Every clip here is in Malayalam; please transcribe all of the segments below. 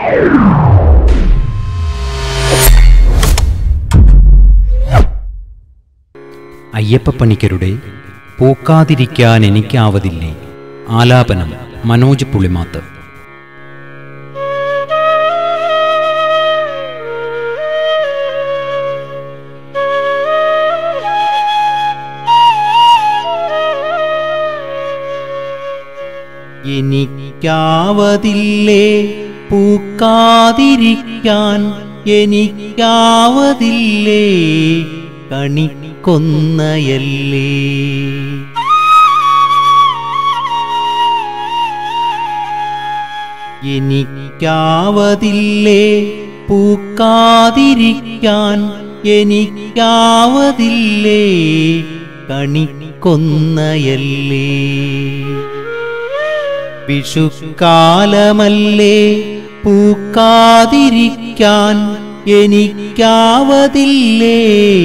അയ്യപ്പപ്പണിക്കരുടെ പൂക്കാതിരിക്കാൻ എനിക്കാവതില്ലേ ആലാപനം മനോജ് പുളിമാത്ത് എനിക്കാവതില്ലേ പൂക്കാതിരിക്കാൻ എനിക്കാവതില്ലേ കണിക്കൊന്നയല്ലേ എനിക്കാവതില്ലേ പൂക്കാതിരിക്കാൻ എനിക്കാവതില്ലേ കണിക്കൊന്നയല്ലേ വിഷുക്കാലമല്ലേ പൂക്കാതിരിക്കാൻ എനിക്കാവതില്ലേ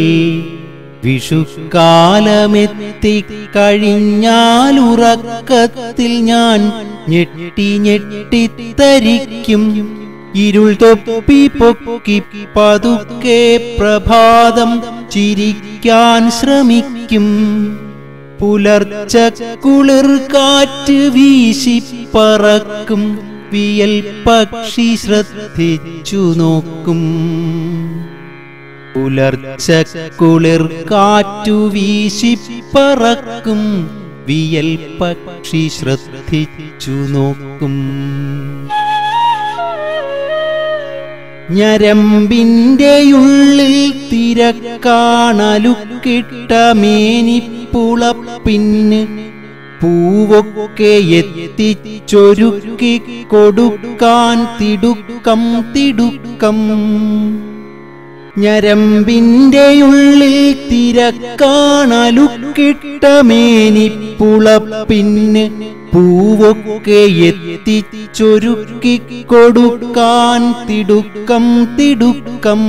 വിഷുക്കാലമെത്തിക്കഴിഞ്ഞാലുറക്കത്തിൽ ഞാൻ ഞെട്ടി ഞെട്ടിത്തരിക്കും ഇരുൾ തൊപ്പി പൊക്കി പതുക്കെ പ്രഭാതം ചിരിക്കാൻ ശ്രമിക്കും പുലർച്ച കുളിർ കാറ്റ് വീശി പറക്കും വിയൽ പക്ഷി ശ്രദ്ധിച്ചു നോക്കും പുലർച്ച കുളിർ കാറ്റു വീശി പറക്കും വിയൽ പക്ഷി ശ്രദ്ധിച്ചു നോക്കും ഞരമ്പിൻ്റെയുള്ളിൽ തിരക്കാണലുക്കിട്ട മേനിപ്പുളപ്പിന് പൂവൊക്കെ എത്തിച്ചൊരുക്കി കൊടുക്കാൻ തിടുക്കം തിടുക്കം ഞരമ്പിൻ്റെയുള്ളിൽ തിരക്കാണലുക്കിട്ട മേനിപ്പുളപ്പിന് പൂവൊക്കെ എത്തിച്ചൊരുക്കി കൊടുക്കാൻ തിടുക്കം തിടുക്കം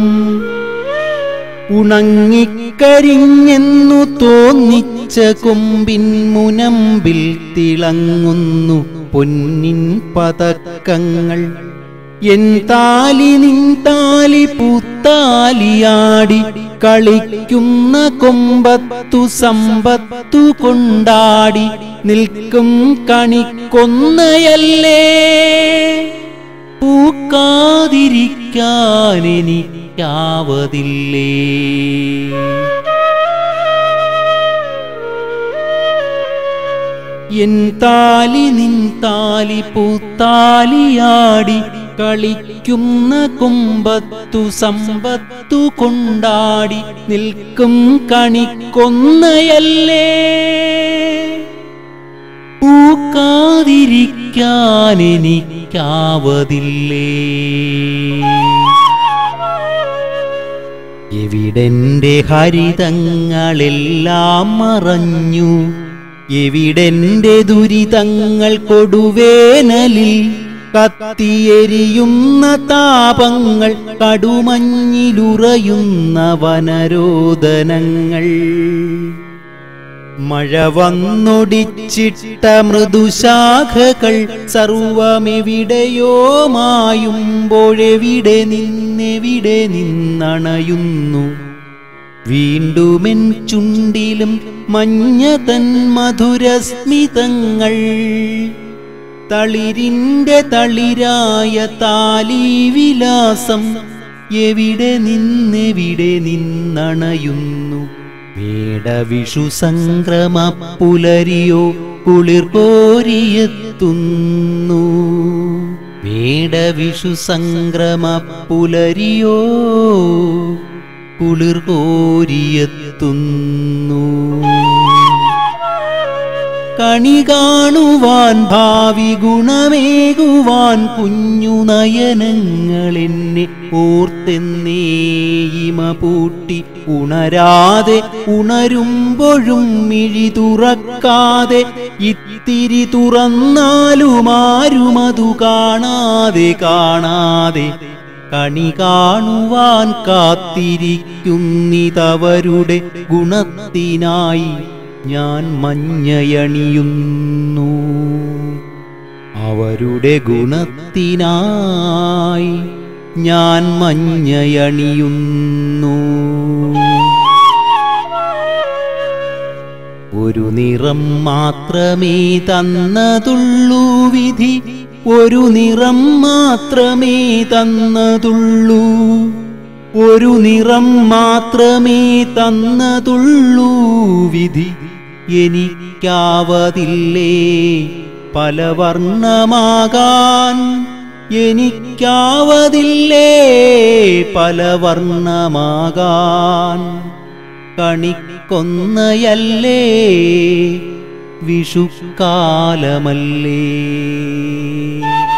ഉണങ്ങിക്കരിഞ്ഞെന്നു തോന്നിച്ച കൊമ്പിൻ മുനമ്പിൽ തിളങ്ങുന്നു പൊന്നിൻ പതക്കങ്ങൾ എൻ താലി നിൻ താലി പൂത്താലിയാടി കളിക്കുന്ന കൊമ്പത്തു സമ്പത്തു കൊണ്ടാടി നിൽക്കും കണിക്കൊന്നയല്ലേ പൂക്കാതിരിക്കാനെനിക്കാവതില്ലേ എൻ താലി നിൻ താലി പൂത്താലിയാടി കളിക്കുന്ന കൊമ്പത്തു സമ്പത്തു കൊണ്ടാടി നിൽക്കും കണിക്കൊന്നയല്ലേ പൂക്കാതിരിക്കാനെനിക്കാവതില്ലേ എവിടെന്റെ ഹരിതങ്ങളെല്ലാം മറഞ്ഞു എവിടെന്റെ ദുരിതങ്ങൾ കൊടുവേനലിൽ കത്തിയെരിയുന്ന താപങ്ങൾ കടുമഞ്ഞിലുറയുന്ന വനരോദനങ്ങൾ മഴ വന്നൊടിച്ചിട്ട മൃദുശാഖകൾ സർവമെവിടെയോ മായുമ്പോഴെവിടെ നിന്നെവിടെ നിന്നണയുന്നു വീണ്ടുമെൻ ചുണ്ടിലും മഞ്ഞ തൻ മധുരസ്മിതങ്ങൾ തളിരിന്റെ തളിരായ താലീവിലാസം എവിടെ നിന്നെവിടെ നിന്നണയുന്നു വേടവിഷു സംക്രമ പുലരിയോ കുളിർ കോരിയെത്തുന്നു വേടവിഷു സംക്രമ പുലരിയോ കുളിർ കോരിയെത്തുന്നു കണി കാണുവാൻ ഭാവി ഗുണമേകുവാൻ കുഞ്ഞു നയനങ്ങളെന്നെ ഓർത്തെന്നേയിമ പൂട്ടി ഉണരാതെ ഉണരുമ്പോഴും മിഴി തുറക്കാതെ ഇത്തിരി തുറന്നാലും ആരും അതു കാണാതെ കാണാതെ കണി കാണുവാൻ കാത്തിരിക്കുന്നിതവരുടെ ഗുണത്തിനായി ഞാൻ മഞ്ഞയണിയുന്നു അവരുടെ ഗുണത്തിനായി ഞാൻ മഞ്ഞയണിയുന്നു ഒരു നിറം മാത്രമേ തന്നതുള്ളൂ വിധി ഒരു നിറം മാത്രമേ തന്നതുള്ളൂ ഒരു നിറം മാത്രമേ തന്നതുള്ളൂ വിധി എനിക്കാവതില്ലേ പല വർണ്ണമാകാൻ എനിക്കാവതില്ലേ പല വർണ്ണമാകാൻ കണിക്കൊന്നയല്ലേ വിഷുക്കാലമല്ലേ